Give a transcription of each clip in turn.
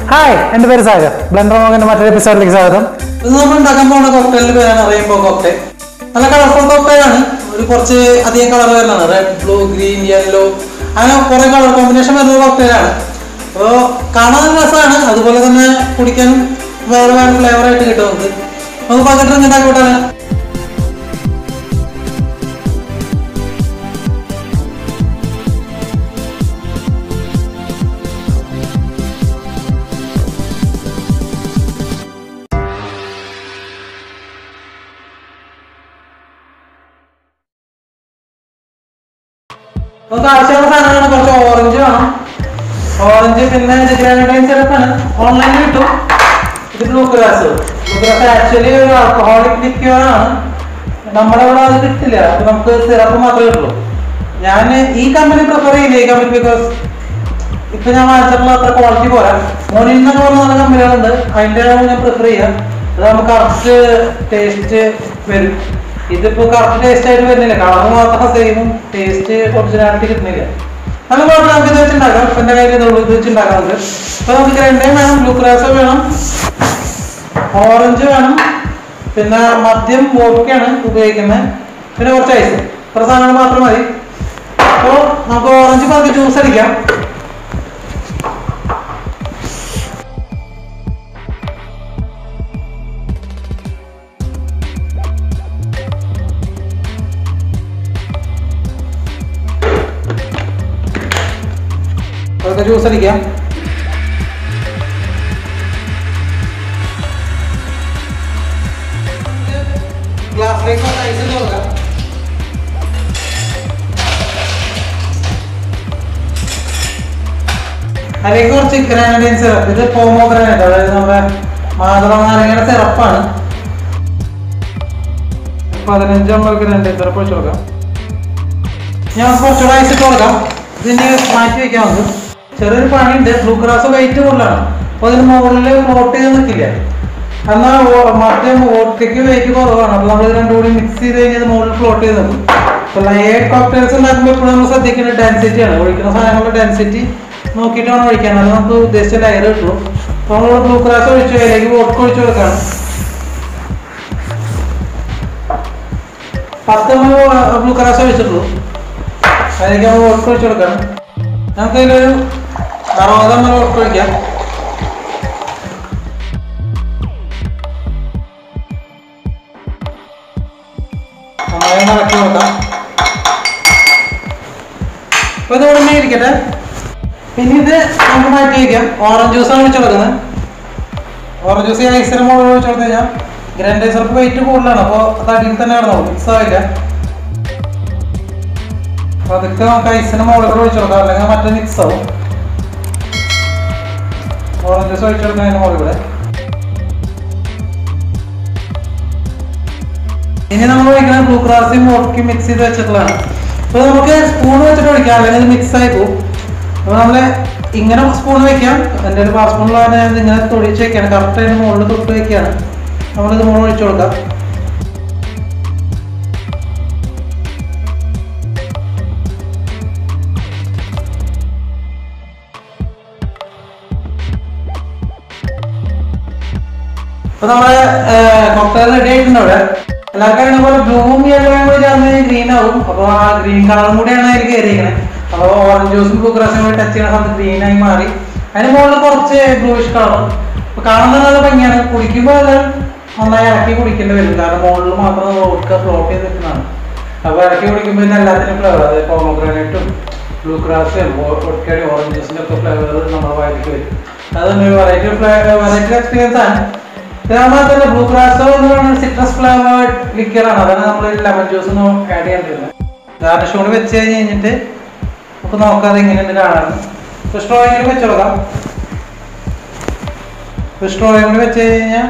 hi എൻ്റെ പേര് Sagar blunder മോഹൻ്റെ മറ്റൊരു എപ്പിസോഡിലേക്ക് സ്വാഗതം ഇത് നമ്മൾ ഉണ്ടാക്കാൻ പോകുന്ന കോക്ടെയിലിന്റെ പേരാണ് റെയിൻബോ കോക്ടെയിൽ നല്ല കളർഫുൾ കോക്ടെയിൽ ആണ് ഒരു കുറച്ച് അധികം കളർ വരുന്നതാണ് റെഡ് ബ്ലൂ ഗ്രീൻ യെല്ലോ അങ്ങനെ കുറെ കളർ കോമ്പിനേഷൻ വരുന്ന കോക്ടെയിൽ ആണ് അപ്പോൾ കാണാൻ നല്ല രസമാണ് അതുപോലെ തന്നെ കുടിക്കാനും വേറെ വേറെ ഫ്ലേവർ ആയിട്ട് കിട്ടും നമുക്ക് നമുക്ക് പക്കറ്റ് ഡ്രിങ്ക് ഉണ്ടാക്കിവിട്ടാണ് നമുക്ക് ആവശ്യമുള്ള സാധനങ്ങളാണ് കുറച്ച് ഓറഞ്ച് വേണം ഓറഞ്ച് പിന്നെ ഗ്രാനൈൻ സിറപ്പാണ് ഓൺലൈനിൽ കിട്ടും ഇത് blue grass blue grass actually ഒരു ആൽക്കഹോളിക് ലിക്യൂർ ആണ് നമ്മുടെ ഇവിടെ അത് കിട്ടില്ല അപ്പൊ നമുക്ക് സിറപ്പ് മാത്രമേ കിട്ടുള്ളൂ ഞാൻ ഈ കമ്പനി പ്രിഫർ ചെയ്യില്ല ഈ കമ്പനി ബിക്കോസ് ഇപ്പൊ ഞാൻ വാങ്ങിച്ചിട്ടുള്ള അത്ര ക്വാളിറ്റി പോരാ മോനിൽ എന്നൊക്കെ പറഞ്ഞ നല്ല കമ്പനികളുണ്ട് അതിന്റെ ഞാൻ പ്രിഫർ ചെയ്യാം അത് നമുക്ക് കറക്റ്റ് ടേസ്റ്റ് വരും ഇതിപ്പോ കറക്റ്റ് ടേസ്റ്റ് ആയിട്ട് വരുന്നില്ല കളർ മാത്രം സെയിമും ടേസ്റ്റ് ഒറിജിനാലിറ്റി കിട്ടുന്നില്ല നല്ല കുഴപ്പമില്ല നമുക്ക് ഇത് വെച്ചുണ്ടാക്കാം ഇപ്പൊ എന്റെ കയ്യിൽ ഇതുള്ളൂ ഇത് വെച്ചുണ്ടാക്കാം നമുക്ക് ഇപ്പൊ നമുക്ക് ഗ്രണ്ടയും വേണം ബ്ലൂ ക്രാസ് വേണം ഓറഞ്ച് വേണം പിന്നെ മദ്യം വോഡ്ക്കയാണ് ഉപയോഗിക്കുന്നത് പിന്നെ കുറച്ച് ഐസ് ഇത്ര സാധനങ്ങൾ മാത്രം മതി അപ്പോൾ നമുക്ക് ഓറഞ്ച് പതുക്കെ ജ്യൂസ് അടിക്കാം പതുക്കെ ജ്യൂസ് അടിക്കാം ഗ്ലാസ്സിലേക്ക് കുറച്ച് ഐസ് ഇട്ട് കൊടുക്കാം അതിലേക്ക് കുറച്ച് ഗ്രാനഡൈൻ സിറപ്പ് ഇത് പോമോ ഗ്രാനൈറ്റ് അതായത് നമ്മുടെ മാതള നാരങ്ങയുടെ സിറപ്പാണ് പതിനഞ്ചമ്പത് ഗ്രാനഡൈൻ സിറപ്പ് വെച്ച് കൊടുക്കാം ഞാൻ കുറച്ചുകൂടെ ഐസ് ഇട്ട് കൊടുക്കാം ഇതിന് മാറ്റി വെക്കാം നമുക്ക് ചെറിയൊരു പണിയുണ്ട് ബ്ലൂ ഗ്രാസ് വെയിറ്റ് കൂടുതലാണ് അപ്പോൾ അതിന് മുകളിൽ ഫ്ലോട്ട് ചെയ്ത് നിൽക്കില്ല എന്നാൽ മറ്റേ വോട്ടയ്ക്ക് വെയിറ്റ് കുറവാണ് അപ്പോൾ നമ്മൾ രണ്ടും കൂടി മിക്സ് ചെയ്ത് കഴിഞ്ഞാൽ മുകളിൽ ഫ്ലോട്ട് ചെയ്ത് നിൽക്കും അപ്പോൾ ലയേഡ് കോക്ടെയിൽസ് ഉണ്ടാക്കുമ്പോൾ എപ്പോഴും നമ്മൾ ശ്രദ്ധിക്കേണ്ട ഡെൻസിറ്റി ആണ് ഒഴിക്കുന്ന സാധനങ്ങളുടെ ഡെൻസിറ്റി നോക്കിയിട്ട് വേണം ഒഴിക്കാൻ അത് നമുക്ക് ഉദ്ദേശിച്ച ലെയർ കിട്ടുള്ളൂ അപ്പോൾ നമ്മൾ ബ്ലൂ ഗ്രാസ് ഒഴിച്ചു അതിലേക്ക് വോട്ട് ഒഴിച്ചു കൊടുക്കുകയാണ് പത്ത് ബ്ലൂ ഗ്രാസ് ഒഴിച്ചിട്ടുള്ളൂ അതിലേക്ക് നമ്മൾ വോട്ട് ഒഴിച്ചു കൊടുക്കണം നമുക്ക് ഇതിലൊരു അറുപത് എം എൽ വോട്ട് ഒഴിക്കാം നന്നായി ഇളക്കി കൊടുക്കാം അപ്പൊ ഇത് ഉടനെ ഇരിക്കട്ടെ പിന്നെ ഇത് നമുക്ക് മാറ്റി വയ്ക്കാം ഓറഞ്ച് ജ്യൂസാണ് വെച്ച് കൊടുക്കുന്നത് ഓറഞ്ച് ജ്യൂസ് ഐസിന് മുകളിൽ വെച്ച് കൊടുത്തു കഴിഞ്ഞാൽ ഗ്രൈൻഡേഴ്സർക്ക് വെയിറ്റ് കൂടുതലാണ് അപ്പോൾ അത് അടിയിൽ തന്നെ കിടന്നോളൂ മിക്സ് ആവില്ല അപ്പൊ അതൊക്കെ നമുക്ക് ഐസിന് മുകളിൽ ഒഴിച്ചു കൊടുക്കാം അല്ലെങ്കിൽ മറ്റേ മിക്സ് ആവും ഓറഞ്ച് ജ്യൂസ് ഒഴിച്ചു കൊടുക്കാം അതിന് മുകളിൽ കൂടെ ഇനി നമ്മൾ ഒഴിക്കുന്നത് ബ്ലൂ ക്രാസും വോഡ്ക്കും മിക്സ് ചെയ്ത് വെച്ചിട്ടുള്ളതാണ് അപ്പോൾ നമുക്ക് സ്പൂൺ വെച്ചിട്ട് ഒഴിക്കാം അല്ലെങ്കിൽ ഇത് മിക്സ് ആയി പോകും അപ്പോൾ നമ്മൾ ഇങ്ങനെ സ്പൂൺ വെക്കാം എൻ്റെ ഒരു പാസ് സ്പൂണിലാണ് ഞാൻ ഇങ്ങനെ തൊടിച്ച് വെക്കുകയാണ് കറക്റ്റ് അതിന് മുകളിൽ തൊട്ട് വെക്കുകയാണ് നമ്മളിത് മുകളിൽ ഒഴിച്ചു കൊടുക്കാം അപ്പൊ നമ്മളെ കോക്ടെയിൽ റെഡി ആയിട്ടുണ്ട് അവിടെ എല്ലാവർക്കും അറിയുന്ന പോലെ ബ്ലൂവും യെല്ലോയും കൂടി ചേർന്ന് ഗ്രീൻ ആവും അപ്പൊ ആ ഗ്രീൻ കളറും കൂടിയാണ് അതിൽ കയറിയിരിക്കുന്നത് അപ്പൊ ഓറഞ്ച് ജ്യൂസും ബ്ലൂ ഗ്രാസും കൂടി ടച്ച് ചെയ്യുന്ന സമയത്ത് ഗ്രീൻ ആയി മാറി അതിന് മുകളിൽ കുറച്ച് ബ്ലൂയിഷ് കളറും അപ്പൊ കാണുന്ന നല്ല ഭംഗിയാണ് കുടിക്കുമ്പോൾ എല്ലാം നന്നായി ഇറക്കി കുടിക്കേണ്ടി വരും കാരണം മുകളിൽ മാത്രം വോഡ്ക ഫ്ലോട്ട് ചെയ്ത് നിൽക്കുന്നതാണ് അപ്പൊ ഇറക്കി കുടിക്കുമ്പോൾ ഇതിന് എല്ലാത്തിനും ഫ്ലേവർ അതായത് പോമോഗ്രാനൈറ്റും ബ്ലൂ ഗ്രാസും ഒട്ടടി ഓറഞ്ച് ജ്യൂസിന്റെ ഒക്കെ ഫ്ലേവർ നമ്മുടെ വായിലേക്ക് വരും അതൊന്നും ഒരു വെറൈറ്റി വെറൈറ്റി എക്സ്പീരിയൻസ് ആണ് ഇതാകുമ്പോൾ തന്നെ ബ്ലൂ ഗ്രാസോ എന്ന് പറയുന്ന സിട്രസ് ഫ്ലേവേർഡ് ലിക്കറാണ് അതാണ് നമ്മൾ ലെമൺ ജ്യൂസ് ഒന്നും ആഡ് ചെയ്യേണ്ടിരുന്നത് ഗാർണിഷ് കൂടി വെച്ച് കഴിഞ്ഞ് കഴിഞ്ഞിട്ട് നമുക്ക് നോക്കാതെ എങ്ങനെയുണ്ട് കാണാൻ സ്ട്രോയും കൂടി വെച്ച് കൊടുക്കാം സ്ട്രോയും കൂടി വെച്ച് കഴിഞ്ഞാൽ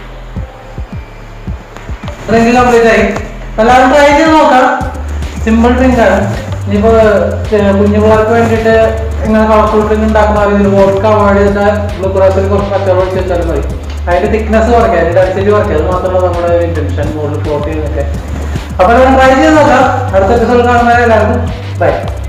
ഡ്രിങ്ക് കംപ്ലീറ്റ് ആയി അപ്പൊ എല്ലാവരും ട്രൈ ചെയ്ത് നോക്കാം സിമ്പിൾ ഡ്രിങ്ക് ആണ് ഇനിയിപ്പോ ചെ- കുഞ്ഞുപിള്ളേർക്ക് വേണ്ടിയിട്ട് ഇങ്ങനെ കളർഫുൾ ഡ്രിങ്ക് ഉണ്ടാക്കുന്ന രീതിയിൽ വോഡ്ക അവോയ്ഡ് ചെയ്തിട്ട് ബ്ലൂ ഗ്രാസിൽ കുറച്ച് പച്ചവെള്ളം ഒഴിച്ച് വെച്ചാലും മതി അതിന്റെ തിക്നെസ് കുറയ്ക്കുക അതിന്റെ ഡെൻസിറ്റി കുറയ്ക്കുക അത് മാത്രമല്ല നമ്മുടെ ഇന്റൻഷൻ മുകളിൽ ഫ്ലോട്ട് ചെയ്യുന്നൊക്കെ അപ്പൊ എല്ലാവരും ട്രൈ ചെയ്ത് നോക്കാം അടുത്ത എപ്പിസോഡ് കാണുന്നവരെ എല്ലാവർക്കും ബൈ